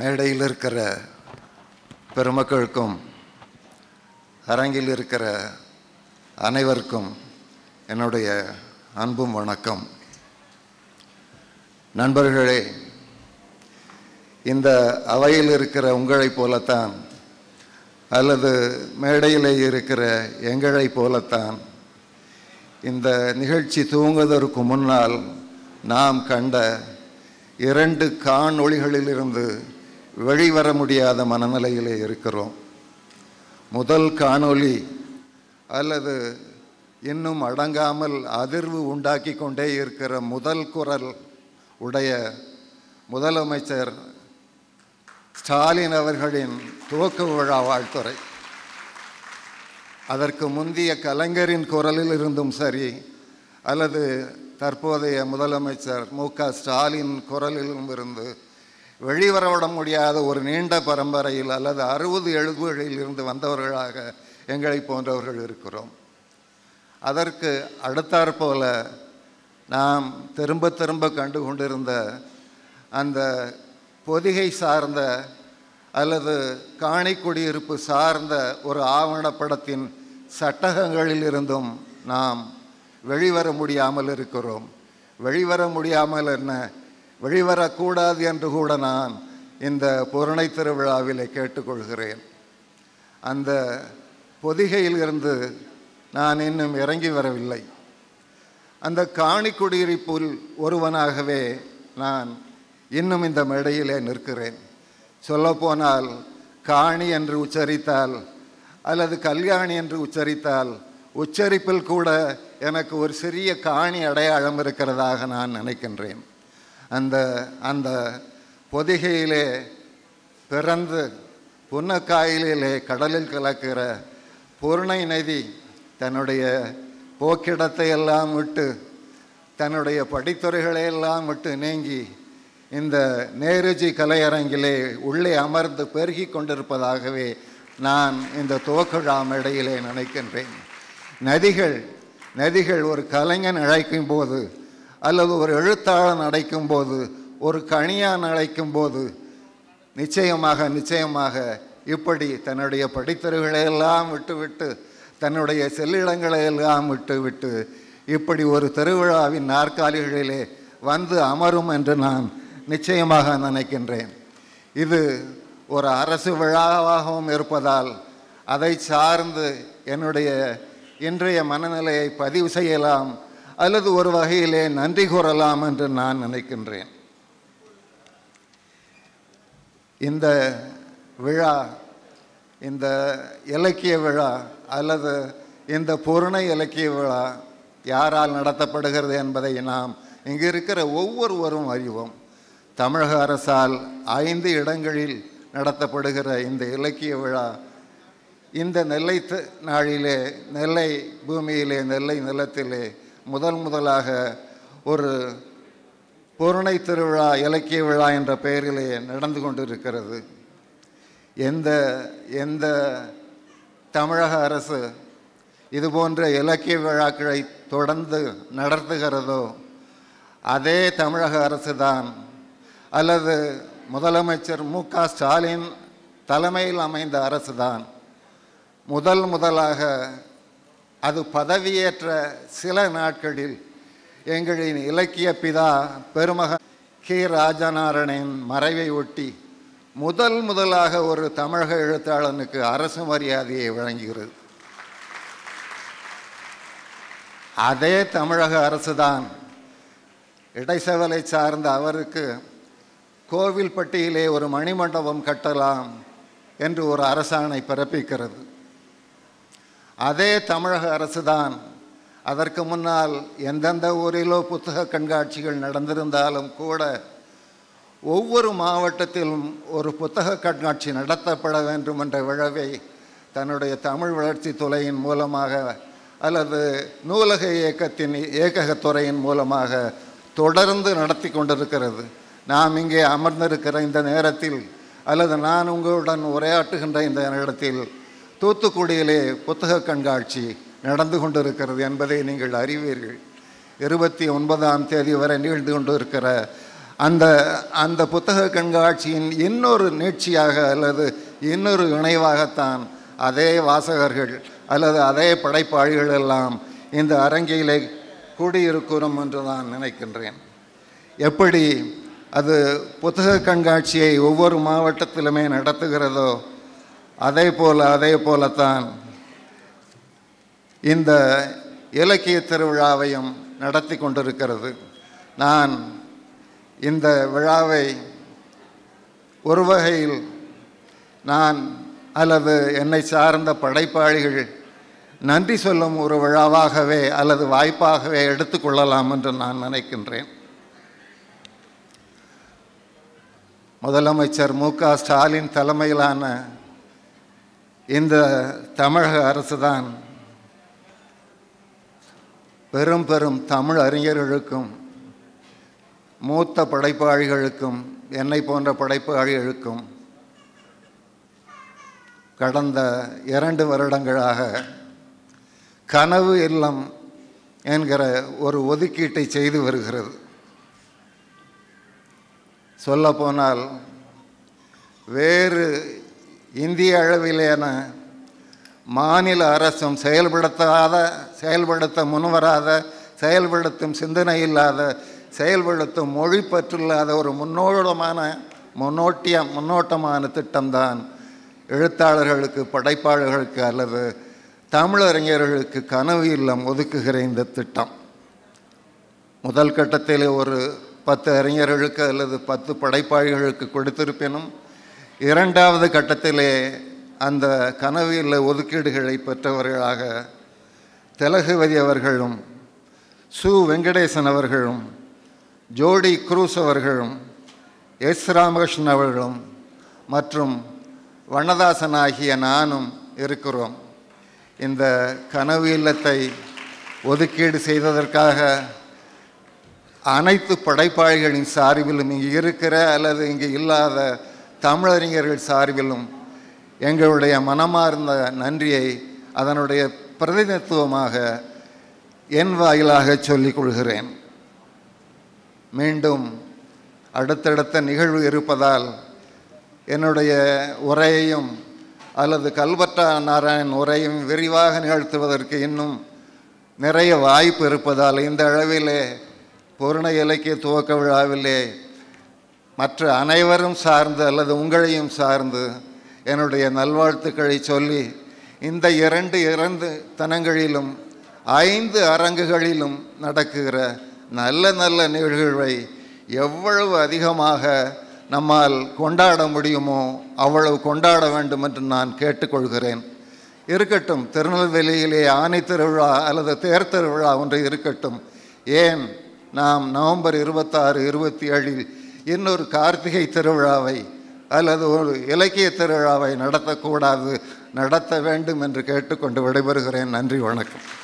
மேடையில் இருக்கிற பெருமக்களுக்கும் அரங்கில் இருக்கிற அனைவருக்கும் என்னுடைய அன்பும் வணக்கம் நண்பர்களே இந்த அவையில் இருக்கிற உங்களைப் போலத்தான் அல்லது மேடையில் இருக்கிற எங்களைப் போலத்தான் இந்த நிகழ்ச்சி துவங்குவதற்கு முன்னால் நாம் கண்ட இரண்டு காணொளிகளிலிருந்து வெளிவர முடியாத மனநிலையிலே இருக்கிறோம் முதல் காணொளி அல்லது இன்னும் அடங்காமல் அதிர்வு உண்டாக்கி கொண்டே இருக்கிற முதல் குரல் உடைய முதலமைச்சர் ஸ்டாலின் அவர்களின் துவக்க விழா வாழ்த்துறை அதற்கு முந்திய கலைஞரின் குரலில் இருந்தும் சரி அல்லது தற்போதைய முதலமைச்சர் மு க ஸ்டாலின் குரலிலும் இருந்து வெளிவரவிட முடியாத ஒரு நீண்ட பரம்பரையில் அல்லது அறுபது எழுபதுகளில் இருந்து வந்தவர்களாக எங்களை போன்றவர்கள் இருக்கிறோம் அதற்கு அடுத்தாற்போல நாம் திரும்ப திரும்ப கண்டு கொண்டிருந்த அந்த பொதிகை சார்ந்த அல்லது காணி குடியிருப்பு சார்ந்த ஒரு ஆவணப்படத்தின் சட்டகங்களில் இருந்தும் நாம் வெளிவர முடியாமல் இருக்கிறோம் வெளிவர முடியாமல் என்ன வெளிவரக்கூடாது என்று கூட நான் இந்த பொருணை திருவிழாவிலே கேட்டுக்கொள்கிறேன் அந்த பொதிகையில் இருந்து நான் இன்னும் இறங்கி வரவில்லை அந்த காணி குடியிருப்பில் ஒருவனாகவே நான் இன்னும் இந்த மேடையிலே நிற்கிறேன் சொல்லப்போனால் காணி என்று உச்சரித்தால் அல்லது கல்யாணி என்று உச்சரித்தால் உச்சரிப்பில் கூட எனக்கு ஒரு சிறிய காணி அடையாளம் இருக்கிறதாக நான் நினைக்கின்றேன் அந்த அந்த பொதிகையிலே பிறந்து புன்னக்காயிலே கடலில் கலக்கிற பூர்ணை நதி தன்னுடைய போக்கிடத்தை எல்லாம் விட்டு தன்னுடைய படித்துறைகளை எல்லாம் விட்டு நீங்கி இந்த நேருஜி கலையரங்கிலே உள்ளே அமர்ந்து பெருகி கொண்டிருப்பதாகவே நான் இந்த துவக்கழா மேடையிலே நினைக்கின்றேன் நதிகள் நதிகள் ஒரு கலைஞன் அழைக்கும் போது அல்லது ஒரு எழுத்தாளன் அழைக்கும் போது ஒரு கணியான் அழைக்கும் போது நிச்சயமாக நிச்சயமாக இப்படி தன்னுடைய படித்துறைகளை எல்லாம் விட்டுவிட்டு தன்னுடைய செல்லிடங்களை எல்லாம் விட்டுவிட்டு இப்படி ஒரு திருவிழாவின் நாற்காலிகளிலே வந்து அமரும் என்று நான் நிச்சயமாக நினைக்கின்றேன் இது ஒரு அரசு விழாவாகவும் இருப்பதால் அதை சார்ந்து என்னுடைய இன்றைய மனநிலையை பதிவு செய்யலாம் அல்லது ஒரு வகையிலே நன்றி கூறலாம் என்று நான் நினைக்கின்றேன் இந்த விழா இந்த இலக்கிய விழா அல்லது இந்த பொருணை இலக்கிய விழா யாரால் நடத்தப்படுகிறது என்பதை நாம் இங்கு இருக்கிற ஒவ்வொருவரும் அறிவோம் தமிழக அரசால் ஐந்து இடங்களில் நடத்தப்படுகிற இந்த இலக்கிய விழா இந்த நெல்லை த- நாளிலே நெல்லை பூமியிலே நெல்லை நிலத்திலே முதல் முதலாக ஒரு பொருணை திருவிழா இலக்கிய விழா என்ற பெயரிலே நடந்து கொண்டிருக்கிறது எந்த எந்த தமிழக அரசு இது போன்ற இலக்கிய விழாக்களை தொடர்ந்து நடத்துகிறதோ அதே தமிழக அரசு தான் அல்லது முதலமைச்சர் மு க ஸ்டாலின் தலைமையில் அமைந்த அரசு தான் முதல் முதலாக அது பதவியேற்ற சில நாட்களில் எங்களின் இலக்கிய பிதா பெருமகன் கே ராஜநாராயணன் மறைவை ஒட்டி முதல் முதலாக ஒரு தமிழக எழுத்தாளனுக்கு அரசு மரியாதையை வழங்குகிறது அதே தமிழக அரசுதான் இடைசவலை சார்ந்த அவருக்கு கோவில்பட்டியிலே ஒரு மணிமண்டபம் கட்டலாம் என்று ஒரு அரசாணை பிறப்பிக்கிறது அதே தமிழக அரசுதான் அதற்கு முன்னால் எந்தெந்த ஊரிலோ புத்தக கண்காட்சிகள் நடந்திருந்தாலும் கூட ஒவ்வொரு மாவட்டத்திலும் ஒரு புத்தக கண்காட்சி நடத்தப்பட வேண்டும் என்ற விழவை தன்னுடைய தமிழ் வளர்ச்சி துறையின் மூலமாக அல்லது நூலக இயக்கத்தின் இயக்ககத்துறையின் மூலமாக தொடர்ந்து நடத்தி கொண்டிருக்கிறது நாம் இங்கே அமர்ந்திருக்கிற இந்த நேரத்தில் அல்லது நான் உங்களுடன் உரையாற்றுகின்ற இந்த நேரத்தில் தூத்துக்குடியிலே புத்தக கண்காட்சி நடந்து கொண்டிருக்கிறது என்பதை நீங்கள் அறிவீர்கள் இருபத்தி ஒன்பதாம் தேதி வரை நிகழ்ந்து கொண்டிருக்கிற அந்த அந்த புத்தக கண்காட்சியின் இன்னொரு நீட்சியாக அல்லது இன்னொரு இணைவாகத்தான் அதே வாசகர்கள் அல்லது அதே படைப்பாளிகள் எல்லாம் இந்த அரங்கிலே கூடியிருக்கிறோம் என்று நான் நினைக்கின்றேன் எப்படி அது புத்தக கண்காட்சியை ஒவ்வொரு மாவட்டத்திலுமே நடத்துகிறதோ அதே போல அதே போலத்தான் இந்த இலக்கிய திருவிழாவையும் நடத்தி கொண்டிருக்கிறது நான் இந்த விழாவை ஒரு வகையில் நான் அல்லது என்னை சார்ந்த படைப்பாளிகள் நன்றி சொல்லும் ஒரு விழாவாகவே அல்லது வாய்ப்பாகவே எடுத்துக்கொள்ளலாம் என்று நான் நினைக்கின்றேன் முதலமைச்சர் மு க ஸ்டாலின் தலைமையிலான இந்த தமிழக அரசுதான் பெரும் பெரும் தமிழ் அறிஞர்களுக்கும் மூத்த படைப்பாளிகளுக்கும் என்னை போன்ற படைப்பாளிகளுக்கும் கடந்த இரண்டு வருடங்களாக கனவு இல்லம் என்கிற ஒரு ஒதுக்கீட்டை செய்து வருகிறது சொல்லப்போனால் வேறு இந்திய அளவிலான மாநில அரசும் செயல்படுத்தாத செயல்படுத்த முன்வராத செயல்படுத்தும் சிந்தனை இல்லாத செயல்படுத்தும் மொழி பற்றில்லாத ஒரு முன்னோட்டமான முன்னோட்டிய முன்னோட்டமான திட்டம்தான் எழுத்தாளர்களுக்கு படைப்பாளர்களுக்கு அல்லது தமிழறிஞர்களுக்கு கனவு இல்லம் ஒதுக்குகிற இந்த திட்டம் முதல் கட்டத்தில் ஒரு பத்து அறிஞர்களுக்கு அல்லது பத்து படைப்பாளிகளுக்கு கொடுத்திருப்பினும் இரண்டாவது கட்டத்திலே அந்த கனவு இல்ல ஒதுக்கீடுகளை பெற்றவர்களாக திலகுவதி அவர்களும் சு வெங்கடேசன் அவர்களும் ஜோடி குரூஸ் அவர்களும் எஸ் ராமகிருஷ்ணன் அவர்களும் மற்றும் வண்ணதாசன் ஆகிய நானும் இருக்கிறோம் இந்த கனவு இல்லத்தை ஒதுக்கீடு செய்ததற்காக அனைத்து படைப்பாளிகளின் சார்பிலும் இங்கு இருக்கிற அல்லது இங்கு இல்லாத தமிழறிஞர்கள் சார்பிலும் எங்களுடைய மனமார்ந்த நன்றியை அதனுடைய பிரதிநிதித்துவமாக என் வாயிலாக சொல்லிக் கொள்கிறேன் மீண்டும் அடுத்தடுத்த நிகழ்வு இருப்பதால் என்னுடைய உரையையும் அல்லது கல்வற்றா நாராயண் உரையும் விரிவாக நிகழ்த்துவதற்கு இன்னும் நிறைய வாய்ப்பு இருப்பதால் இந்த அளவிலே பூர்ண இலக்கிய துவக்க விழாவிலே மற்ற அனைவரும் சார்ந்து அல்லது உங்களையும் சார்ந்து என்னுடைய நல்வாழ்த்துக்களை சொல்லி இந்த இரண்டு இரண்டு தனங்களிலும் ஐந்து அரங்குகளிலும் நடக்குகிற நல்ல நல்ல நிகழ்வுகளை எவ்வளவு அதிகமாக நம்மால் கொண்டாட முடியுமோ அவ்வளவு கொண்டாட வேண்டும் என்று நான் கேட்டுக்கொள்கிறேன் இருக்கட்டும் திருநெல்வேலியிலே ஆணை திருவிழா அல்லது தேர் திருவிழா ஒன்று இருக்கட்டும் ஏன் நாம் நவம்பர் இருபத்தாறு இருபத்தி ஏழில் இன்னொரு கார்த்திகை திருவிழாவை அல்லது ஒரு இலக்கிய திருவிழாவை நடத்தக்கூடாது நடத்த வேண்டும் என்று கேட்டுக்கொண்டு விடைபெறுகிறேன் நன்றி வணக்கம்